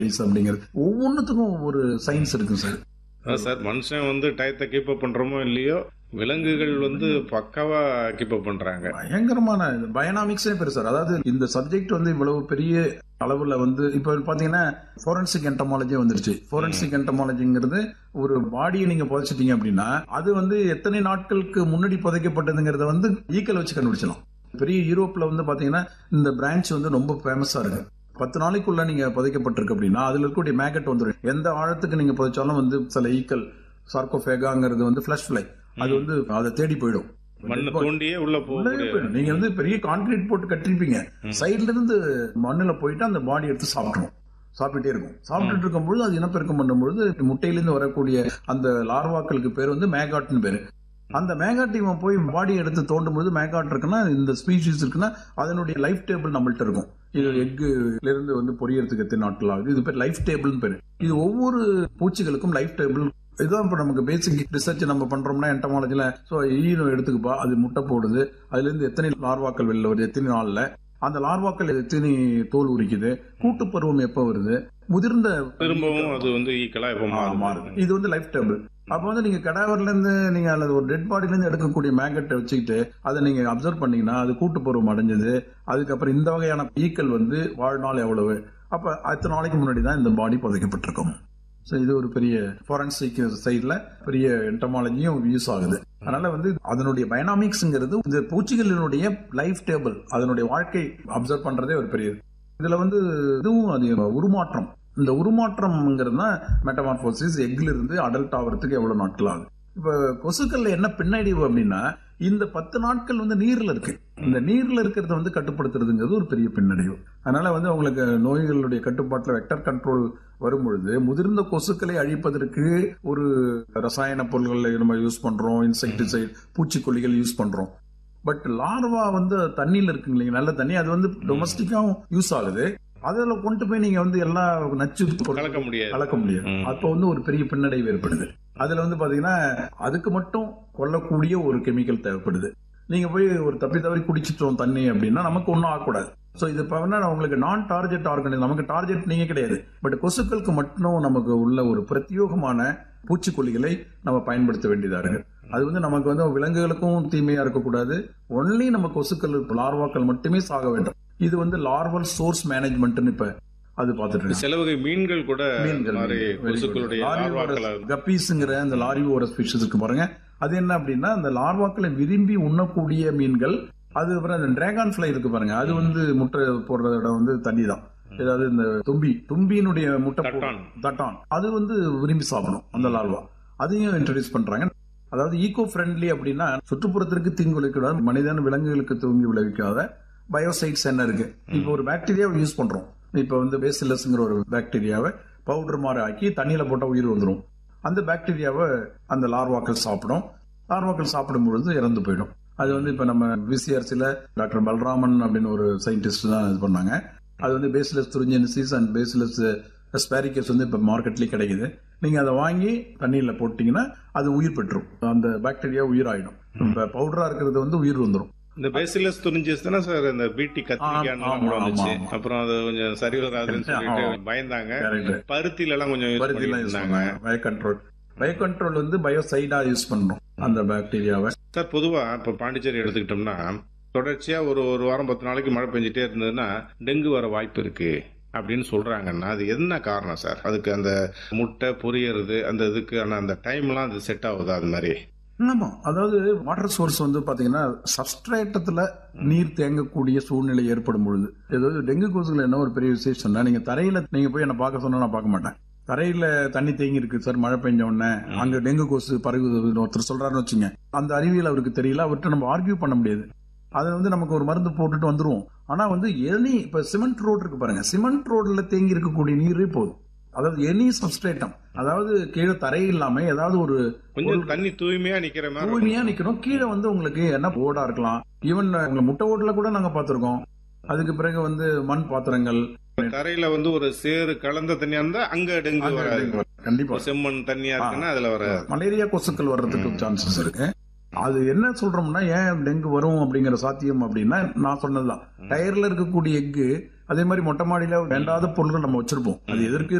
அப்படிங்கிறது ஒவ்வொன்றுத்துக்கும் ஒரு சயின்ஸ் இருக்கு சார் அதான் சார் மனுஷன் வந்து டயத்தை கீப் அப் பண்றோமோ இல்லையோ விலங்குகள் வந்து பக்காவா கீப் அப் பண்றாங்க பயங்கரமான பயோனாமிக்ஸே பெரு சார் அதாவது இந்த சப்ஜெக்ட் வந்து இவ்வளவு பெரிய அளவுல வந்து இப்ப பாத்தீங்கன்னா ஃபோரன்சிக் என்டமாலஜி வந்துருச்சு ஃபோரன்சிக் என்டமாலஜிங்கிறது ஒரு பாடியை நீங்க புதைச்சிட்டீங்க அப்படின்னா அது வந்து எத்தனை நாட்களுக்கு முன்னாடி புதைக்கப்பட்டதுங்கிறத வந்து ஈக்கல் வச்சு கண்டுபிடிச்சலாம் பெரிய யூரோப்ல வந்து பாத்தீங்கன்னா இந்த பிரான்ச் வந்து ரொம்ப ஃபேமஸா இருக்கு பத்து நாளைக்குள்ள நீங்க புதைக்கப்பட்டிருக்கு அப்படின்னா அதுல இருக்கக்கூடிய மேகட் வந்துடும் எந்த ஆழத்துக்கு நீங்க புதைச்சாலும் வந்து சில ஈக்கல் சார்கோஃபேகாங்கிறது வந்து ஃபிளஷ் ஃபிளை அது வந்து அதை தேடி போயிடும் மண்ணை தோண்டியே உள்ள போக உள்ளே முடியாது போயிடும். நீங்க வந்து பெரிய கான்கிரீட் போட்டு கட்டிருப்பீங்க சைடுல இருந்து மண்ணுல போயிட்டு அந்த பாடி எடுத்து சாப்பிட்டுரும் சாப்பிட்டுட்டே இருக்கும் சாப்பிட்டுட்டு இருக்கும்பொழுது அது இனப்பெருக்கம் பண்ணும்பொழுது முட்டையிலிருந்து வரக்கூடிய அந்த லார்வாக்களுக்கு பேர் வந்து மேகாட்னு பேரு அந்த மேகாட் இவன் போய் பாடி எடுத்து தோண்டும் பொழுது மேகாட் இருக்குன்னா இந்த ஸ்பீஷிஸ் இருக்குன்னா அதனுடைய லைஃப் டேபிள் நம்மள்ட்ட இருக்கும் இது எக்குல இருந்து வந்து பொரியறதுக்கு எத்தனை நாட்கள் ஆகுது இது பேர் லைஃப் டேபிள்னு பேரு இது ஒவ்வொரு பூச்சிகளுக்கும் லைஃப் டேபிள் இதுதான் இப்ப நமக்கு பேசிக் ரிசர்ச் நம்ம பண்றோம்னா என்டமாலஜில சோ ஈனோ எடுத்துக்கப்பா அது முட்டை போடுது அதுல இருந்து எத்தனை லார்வாக்கள் வெளில வருது எத்தனை நாள்ல அந்த லார்வாக்கள் எத்தனை தோல் உரிக்குது கூட்டு பருவம் எப்ப வருது முதிர்ந்த திரும்பவும் அது வந்து ஈக்கலா இப்ப ஆ, மாறுது மாறுது இது வந்து லைஃப் டேபிள் அப்ப வந்து நீங்க கடாவர்ல இருந்து நீங்க அல்லது ஒரு டெட் பாடில இருந்து எடுக்கக்கூடிய மேகட்டை வச்சுக்கிட்டு அதை நீங்க அப்சர்வ் பண்ணீங்கன்னா அது கூட்டு பருவம் அடைஞ்சது அதுக்கப்புறம் இந்த வகையான ஈக்கள் வந்து வாழ்நாள் எவ்வளவு அப்ப அத்தனை நாளைக்கு முன்னாடி தான் இந்த பாடி புதைக்கப்பட்டிருக்கும் ஸோ இது ஒரு பெரிய ஃபாரன்சிக் சைடில் பெரிய என்டமாலஜியும் யூஸ் ஆகுது அதனால வந்து அதனுடைய பைனாமிக்ஸ்ங்கிறது இந்த பூச்சிகளினுடைய லைஃப் டேபிள் அதனுடைய வாழ்க்கை அப்சர்வ் பண்றதே ஒரு பெரிய இதுல வந்து இதுவும் அது உருமாற்றம் இந்த உருமாற்றம்ங்கிறது தான் மெட்டமார்போசிஸ் எக்ல இருந்து அடல்ட் ஆகிறதுக்கு எவ்வளவு நாட்கள் ஆகுது இப்ப கொசுக்கள்ல என்ன பின்னடைவு அப்படின்னா இந்த பத்து நாட்கள் வந்து நீர்ல இருக்கு இந்த நீர்ல இருக்கிறத வந்து கட்டுப்படுத்துறதுங்கிறது ஒரு பெரிய பின்னடைவு அதனால வந்து உங்களுக்கு நோய்களுடைய கட்டுப்பாட்டுல வெக்டர் கண்ட்ரோல் வரும்பொழுது முதிர்ந்த கொசுக்களை அழிப்பதற்கு ஒரு ரசாயன பொருட்களை நம்ம யூஸ் பண்றோம் இன்செக்டிசைட் பூச்சிக்கொல்லிகள் யூஸ் பண்றோம் பட் லார்வா வந்து தண்ணியில இருக்குங்க இல்லைங்க நல்ல தண்ணி அது வந்து டொமஸ்டிக்காவும் யூஸ் ஆகுது அதுல கொண்டு போய் நீங்க வந்து எல்லா நச்சு பொருட்கள் கலக்க முடியாது கலக்க முடியாது ம். அப்ப வந்து ஒரு பெரிய பின்னடைவு ஏற்படுது அதுல வந்து பாத்தீங்கன்னா அதுக்கு மட்டும் கொல்லக்கூடிய ஒரு கெமிக்கல் தேவைப்படுது நீங்க போய் ஒரு தப்பி தவறி குடிச்சிட்டோம் தண்ணி அப்படின்னா நமக்கு ஒன்றும் ஆகக்கூடாது ஸோ இது இப்போ என்ன உங்களுக்கு நான் டார்கெட் ஆர்கனைஸ் நமக்கு டார்கெட் நீங்க கிடையாது பட் கொசுக்களுக்கு மட்டும் நமக்கு உள்ள ஒரு பிரத்யோகமான பூச்சிக்கொல்லிகளை நம்ம பயன்படுத்த வேண்டியதா இருக்கு அது வந்து நமக்கு வந்து விலங்குகளுக்கும் தீமையா இருக்கக்கூடாது ஒன்லி நம்ம கொசுக்கள் லார்வாக்கள் மட்டுமே சாக வேண்டும் இது வந்து லார்வல் சோர்ஸ் மேனேஜ்மெண்ட்னு இப்ப அது பார்த்துட்டு இருக்கு சில வகை மீன்கள் கூட மீன்கள் இந்த மாதிரி கொசுக்களுடைய லார்வாக்களை கப்பீஸ்ங்கிற அந்த லாரி ஓரஸ் ஃபிஷஸ் இருக்கு பாருங்க அது என்ன அப்படின்னா அந்த லார்வாக்களை விரும்பி உண்ணக்கூடிய மீன்கள் அது அப்புறம் அந்த டிராகன் ஃபிளை இருக்கு பாருங்க அது வந்து முட்டை போடுற இடம் வந்து தண்ணி தான் ஏதாவது இந்த தும்பி தும்பியினுடைய முட்டை போ- தட்டான் தட்டான் அது வந்து விரும்பி சாப்பிடும் அந்த லார்வா அதையும் இன்ட்ரடியூஸ் பண்றாங்க அதாவது ஈகோ ஃப்ரெண்ட்லி அப்படின்னா சுற்றுப்புறத்திற்கு தீங்கு விளைவிக்கூடாது மனிதன் விலங்குகளுக்கு தூங்கி விளைவிக்காத பயோசைட்ஸ் என்ன இருக்கு இப்போ ஒரு பாக்டீரியாவை யூஸ் பண்றோம் இப்போ வந்து பேசிலஸ்ங்கிற ஒரு பாக்டீரியாவை பவுடர் மாதிரி ஆக்கி தண்ணியில போட்டா உயிர் வந்துடும் அந்த பாக்டீரியாவை அந்த லார்வாக்கள் சாப்பிடும் லார்வாக்கள் சாப்பிடும் பொழுது இறந்து போயிடும் அது வந்து இப்ப நம்ம விசிஆர்சில டாக்டர் பல்ராமன் அப்படின்னு ஒரு சயின்டிஸ்ட் தான் இது பண்ணாங்க அது வந்து bacillus thuringiensis and bacillus sphaericus வந்து இப்ப மார்க்கெட்லயே கிடைக்குது நீங்க அதை வாங்கி தண்ணியில போட்டீங்கன்னா அது உயிர் பெற்றும் அந்த பாக்டீரியா உயிராயிடும் இப்ப பவுடரா இருக்கிறது வந்து உயிர் வந்துடும் இந்த பேசிலஸ் துணிஞ்சஸ் தானே சார் இந்த பீட்டி கத்திரிக்காய் ஆமா, கூட வந்துச்சு ஆமா, ஆமா. அப்புறம் அது கொஞ்சம் சரி வராதுன்னு சொல்லிட்டு ஆமா. பயந்தாங்க கரெக்ட் பருத்தில எல்லாம் கொஞ்சம் யூஸ் பருத்திலாம் பண்ணிட்டு யூஸ் இருந்தாங்க பண்ணாங்க பயோ கண்ட்ரோல் பயோ கண்ட்ரோல் வந்து பயோசைடா யூஸ் பண்றோம் அந்த பாக்டீரியாவை சார் பொதுவா இப்ப பாண்டிச்சேரி எடுத்துக்கிட்டோம்னா தொடர்ச்சியா ஒரு ஒரு வாரம் பத்து நாளைக்கு மழை பெஞ்சிட்டே இருந்ததுன்னா டெங்கு வர வாய்ப்பு இருக்கு அப்படின்னு சொல்றாங்கன்னா அது என்ன காரணம் சார் அதுக்கு அந்த முட்டை பொரியறது அந்த இதுக்கான அந்த டைம்லாம் அது செட் ஆகுதா அது மாதிரி ஆமா அதாவது வாட்டர் சோர்ஸ் வந்து பாத்தீங்கன்னா சப்ஸ்ட்ரேட்டத்துல நீர் தேங்கக்கூடிய சூழ்நிலை ஏற்படும் பொழுது ஏதாவது டெங்கு கொசுகள் என்ன ஒரு பெரிய விசேஷம்னா நீங்க தரையில நீங்க போய் என்ன பார்க்க சொன்னா நான் பார்க்க மாட்டேன் தரையில தண்ணி தேங்கி இருக்கு சார் மழை பெஞ்ச உடனே அங்க டெங்கு கொசு பரவுதுன்னு ஒருத்தர் சொல்றாருன்னு வச்சுங்க அந்த அறிவியல் அவருக்கு தெரியல அவர்கிட்ட நம்ம ஆர்கியூ பண்ண முடியாது அதை வந்து நமக்கு ஒரு மருந்து போட்டுட்டு வந்துருவோம் ஆனா வந்து எனி இப்ப சிமெண்ட் ரோடு இருக்கு பாருங்க சிமெண்ட் ரோட்ல தேங்கி இருக்கக்கூடிய நீரே போதும் அதாவது எனி சப்ஸ்ட்ரேட்டம் அதாவது கீழே தரை இல்லாம ஏதாவது ஒரு கொஞ்சம் தண்ணி தூய்மையா நிக்கிற மாதிரி இருக்கும். தூய்மையா நிக்கணும் கீழே வந்து உங்களுக்கு என்ன ஓடா இருக்கலாம் ஈவன் உங்க முட்டை ஓட்டுல கூட நாங்க பாத்திருக்கோம் அதுக்கு பிறகு வந்து மண் பாத்திரங்கள் தரையில வந்து ஒரு சேறு கலந்த தண்ணியா இருந்தா அங்க டெங்கு அங்க வராது கண்டிப்பா செம்மண் தண்ணியா இருக்குன்னா அதுல வர மலேரியா கொசுக்கள் வர்றதுக்கு சான்சஸ் இருக்கு அது என்ன சொல்றோம்னா ஏன் டெங்கு வரும் அப்படிங்கிற சாத்தியம் அப்படின்னா நான் சொன்னதுதான் டயர்ல இருக்கக்கூடிய எக்கு அதே மாதிரி மொட்டை மாடியில வேண்டாத பொருட்கள் நம்ம வச்சிருப்போம் அது எதற்கு